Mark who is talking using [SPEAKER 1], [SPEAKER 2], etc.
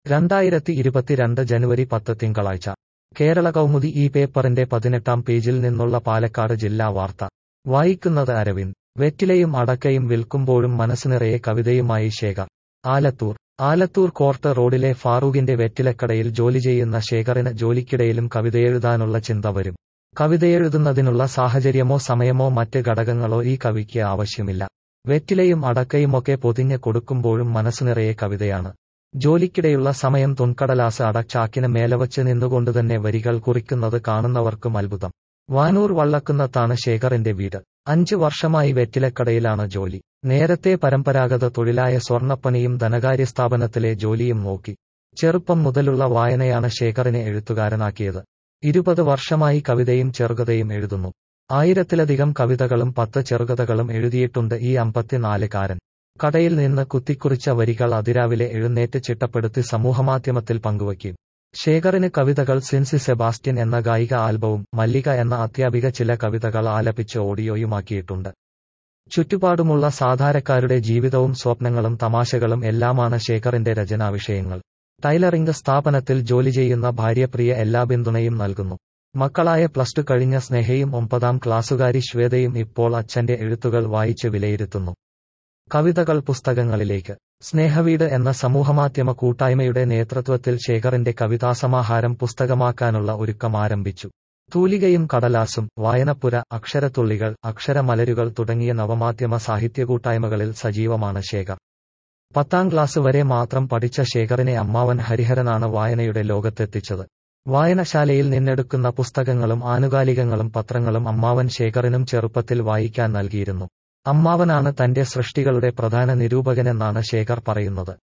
[SPEAKER 1] രണ്ടായിരത്തി ഇരുപത്തിരണ്ട് ജനുവരി പത്ത് തിങ്കളാഴ്ച കേരള കൗമുദി ഈ പേപ്പറിന്റെ പതിനെട്ടാം പേജിൽ നിന്നുള്ള പാലക്കാട് ജില്ലാ വാർത്ത വായിക്കുന്നത് അരവിന്ദ് വെറ്റിലയും അടക്കയും വിൽക്കുമ്പോഴും മനസ്സുനിറയെ കവിതയുമായി ശേഖർ ആലത്തൂർ ആലത്തൂർ കോർട്ട് റോഡിലെ ഫാറൂഖിന്റെ വെറ്റിലക്കടയിൽ ജോലി ചെയ്യുന്ന ശേഖറിന് ജോലിക്കിടയിലും കവിതയെഴുതാനുള്ള ചിന്ത വരും കവിതയെഴുതുന്നതിനുള്ള സാഹചര്യമോ സമയമോ മറ്റ് ഘടകങ്ങളോ ഈ കവിക്ക് ആവശ്യമില്ല വെറ്റിലയും അടക്കയുമൊക്കെ പൊതിഞ്ഞ് കൊടുക്കുമ്പോഴും മനസ്സുനിറയെ കവിതയാണ് ജോലിക്കിടെയുള്ള സമയം തുൺകടലാസ് അടച്ചാക്കിന് മേലവച്ച് നിന്നുകൊണ്ടുതന്നെ വരികൾ കുറിക്കുന്നത് കാണുന്നവർക്കും അത്ഭുതം വാനൂർ വള്ളക്കുന്നത്താണ് ശേഖറിന്റെ വീട് അഞ്ചു വർഷമായി വെറ്റിലക്കടയിലാണ് ജോലി നേരത്തെ പരമ്പരാഗത തൊഴിലായ സ്വർണ്ണപ്പണിയും ധനകാര്യ സ്ഥാപനത്തിലെ ജോലിയും നോക്കി ചെറുപ്പം മുതലുള്ള വായനയാണ് ശേഖറിനെ എഴുത്തുകാരനാക്കിയത് ഇരുപത് വർഷമായി കവിതയും ചെറുകഥയും എഴുതുന്നു ആയിരത്തിലധികം കവിതകളും പത്ത് ചെറുകഥകളും എഴുതിയിട്ടുണ്ട് ഈ അമ്പത്തിനാലുകാരൻ കടയിൽ നിന്ന് കുത്തിക്കുറിച്ച വരികൾ അതിരാവിലെ എഴുന്നേറ്റ് ചിട്ടപ്പെടുത്തി സമൂഹമാധ്യമത്തിൽ പങ്കുവയ്ക്കും ശേഖറിന് കവിതകൾ സിൻസി സെബാസ്റ്റ്യൻ എന്ന ഗായിക ആൽബവും മല്ലിക എന്ന അധ്യാപിക ചില കവിതകൾ ആലപിച്ച് ഓഡിയോയുമാക്കിയിട്ടുണ്ട് ചുറ്റുപാടുമുള്ള സാധാരണക്കാരുടെ ജീവിതവും സ്വപ്നങ്ങളും തമാശകളും എല്ലാമാണ് ശേഖറിന്റെ രചനാവിഷയങ്ങൾ ടൈലറിംഗ് സ്ഥാപനത്തിൽ ജോലി ചെയ്യുന്ന ഭാര്യ പ്രിയ എല്ലാ പിന്തുണയും നൽകുന്നു മക്കളായ പ്ലസ് ടു കഴിഞ്ഞ സ്നേഹയും ഒമ്പതാം ക്ലാസ്സുകാരി ശ്വേതയും ഇപ്പോൾ അച്ഛന്റെ എഴുത്തുകൾ വായിച്ച് വിലയിരുത്തുന്നു കവിതകൾ പുസ്തകങ്ങളിലേക്ക് സ്നേഹവീട് എന്ന സമൂഹമാധ്യമ കൂട്ടായ്മയുടെ നേതൃത്വത്തിൽ ശേഖറിന്റെ കവിതാസമാഹാരം പുസ്തകമാക്കാനുള്ള ഒരുക്കം ആരംഭിച്ചു തൂലികയും കടലാസും വായനപ്പുര അക്ഷരത്തുള്ളികൾ അക്ഷരമലരുകൾ തുടങ്ങിയ നവമാധ്യമ സാഹിത്യ കൂട്ടായ്മകളിൽ സജീവമാണ് ശേഖർ പത്താം ക്ലാസ് വരെ മാത്രം പഠിച്ച ശേഖറിനെ അമ്മാവൻ ഹരിഹരനാണ് വായനയുടെ ലോകത്തെത്തിച്ചത് വായനശാലയിൽ നിന്നെടുക്കുന്ന പുസ്തകങ്ങളും ആനുകാലികങ്ങളും പത്രങ്ങളും അമ്മാവൻ ശേഖറിനും ചെറുപ്പത്തിൽ വായിക്കാൻ നൽകിയിരുന്നു അമ്മാവനാണ് തന്റെ സൃഷ്ടികളുടെ പ്രധാന നിരൂപകനെന്നാണ് ശേഖർ പറയുന്നത്